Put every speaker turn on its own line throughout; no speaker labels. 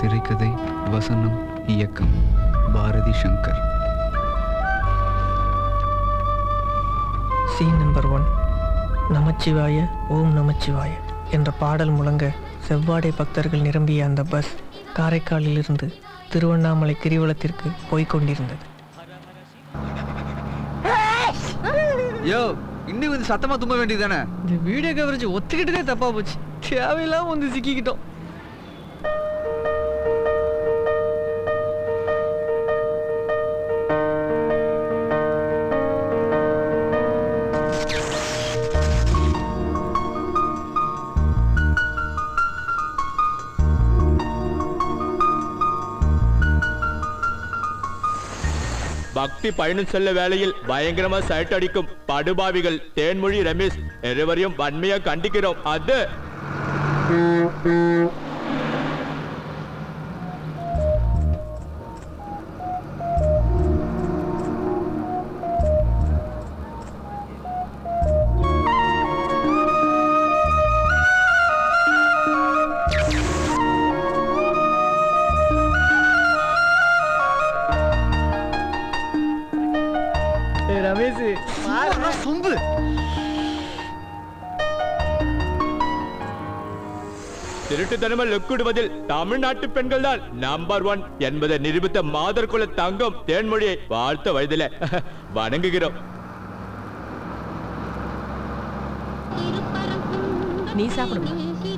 திரைக்கதை வசனம் இயக்கம் Bharathi Shankar
scene number one நமச்சிவாய ஓம் நமச்சிவாய என்ற பாடல் முழங்க செவ்வாடை பக்தர்கள் நிரம்பிய அந்த பஸ் காரைக்காலிலிருந்து திருவண்ணாமலை கிரிவலத்திற்கு போய்க் கொண்டிருந்தது
யோ இன்னும் கொஞ்சம் சத்தமா தும்ப வேண்டியதானே
இந்த வீடியோ கவரேஜ் ஒத்துக்கிட்டதே தப்பா போச்சு தேவையில்லாம வந்து சிக்கிக்கிட்டோம்
பக்தி பயணம் செல்ல வேளையில் பயங்கரமா சைட் அடிக்கும் படுபாவிகள் தேன்மொழி ரமேஷ் இருவரையும் வன்மையா கண்டிக்கிறோம் அது
ரமேஷ்
சொம்பு
திருட்டுத்தனமா லுக்கிடுவதில் தமிழ்நாட்டு பெண்கள் தான் நம்பர் ஒன் என்பதை நிரூபித்த மாதர்குல தங்கம் தேன்மொழியை வாழ்த்த வயதில வணங்குகிறோம்
நீ சாப்பிடுமா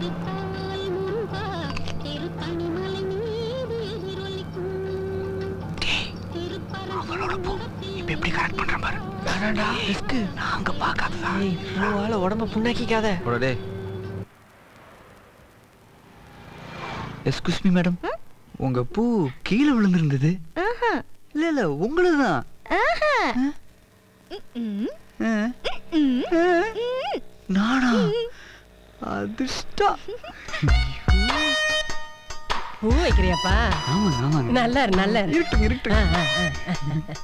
இப்ப எப்படி கரெக்ட் பண்ற பாரு வேணாண்டா ரிஸ்க் நாங்க பார்க்காததா ஏய் பூவால உடம்ப புண்ணாக்கிக்காத
டே எஸ்குஸ் மீ மேடம் உங்க பூ கீழே விழுந்திருந்தது இல்ல இல்ல உங்களுது தான் நானா அதிர்ஷ்டம்
பூ வைக்கிறியாப்பா
ஆமாங்க ஆமாங்க
நல்லா இரு நல்லா இரு
இருக்கட்டும் இருக்கட்டும்
ஆ, ஆ, ஆ.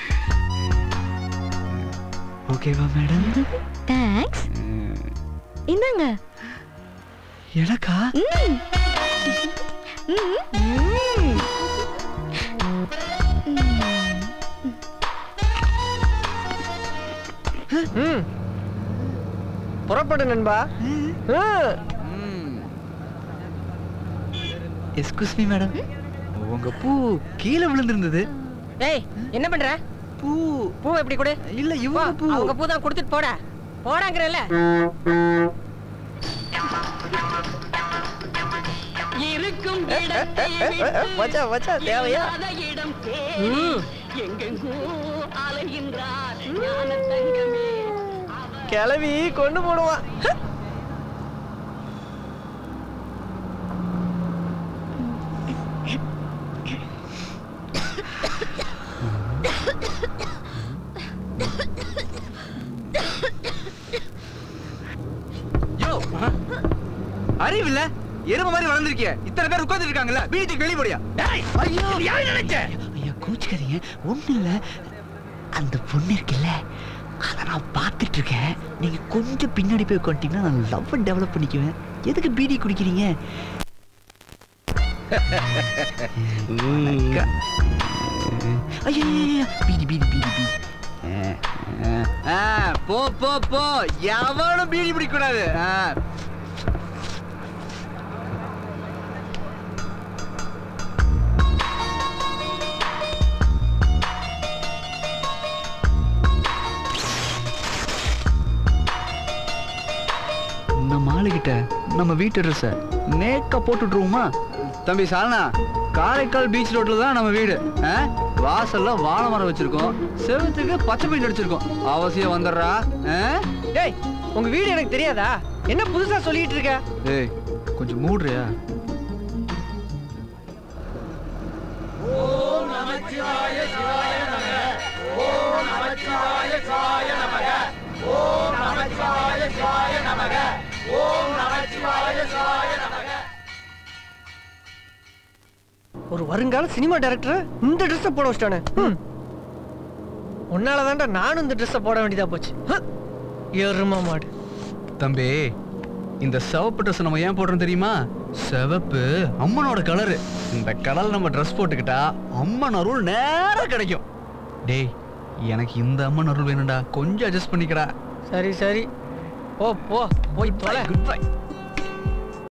ஓகேவா மேடம்
தேங்க்ஸ் இந்தாங்க
எனக்கா
ம் புறப்படு நண்பா ஆ.
எஸ்குஸ் மீ மேடம் உங்க பூ கீழே விழுந்திருந்தது
ஏய் என்ன பண்ற
பூ
பூ எப்படி கொடு
இல்ல
போ,
இவங்க பூ
அவங்க பூ தான் கொடுத்துட்டு போடா போடாங்கறல இருக்கும் இடத்தை விட்டு
மச்சான் மச்சான் தேவையா
இல்லாத இடம் தேடி எங்கெங்கோ அலைகின்றார் ஞான தங்கமே
கிளவி கொண்டு போடுவான்
யோ அறிவில்ல எரும மாதிரி வளர்ந்துருக்கிய இத்தனை பேர் உட்கார்ந்து இருக்காங்கல்ல வீட்டுக்கு வெளிய போடியா ஐயோ யாரு நினைச்ச
ஐயா கோச்சுக்காதீங்க ஒண்ணும் இல்ல அந்த பொண்ணு இருக்குல்ல அதை நான் பார்த்துட்டு இருக்கேன் நீங்க கொஞ்சம் பின்னாடி போய் உட்காந்துட்டீங்கன்னா நான் லவ் டெவலப் பண்ணிக்குவேன் எதுக்கு பீடி குடிக்கிறீங்க ஐயா பீடி பீடி பீடி பீடி
ஆ, போ போ போ எவனும் பீடி பிடிக்க கூடாது ஆ. நம்ம ஆளுகிட்ட நம்ம வீட்டு ட்ரெஸ்ஸை நேக்கா போட்டுட்ருவோமா தம்பி சாலனா காரைக்கால் பீச் ரோட்ல தான் நம்ம வீடு ஆ? வாசல்ல வாழை மரம் வச்சிருக்கோம் செவத்துக்கு பச்சை பெயிண்ட் அடிச்சிருக்கோம் அவசியம் வந்துடுறா ஆ?
டேய் உங்க வீடு எனக்கு தெரியாதா என்ன புதுசா சொல்லிட்டு இருக்க
ஏய் கொஞ்சம் மூடுறியா
ஒரு வருங்கால சினிமா டைரக்டர் இந்த ட்ரெஸ்ஸை போட வச்சிட்டானே ம். உன்னால தான்டா நானும் இந்த ட்ரெஸ்ஸை போட வேண்டியதா போச்சு ஹ. எரும மாடு
தம்பி இந்த சிவப்பு ட்ரெஸ் நம்ம ஏன் போடுறோம் தெரியுமா சிவப்பு அம்மனோட கலரு இந்த கலர் நம்ம ட்ரெஸ் போட்டுக்கிட்டா அம்மன் அருள் நேரா கிடைக்கும் டேய் எனக்கு இந்த அம்மன் அருள் வேணும்டா கொஞ்சம் அட்ஜஸ்ட் பண்ணிக்கடா
சரி சரி ஓ போ போய் தொலை
குட் பை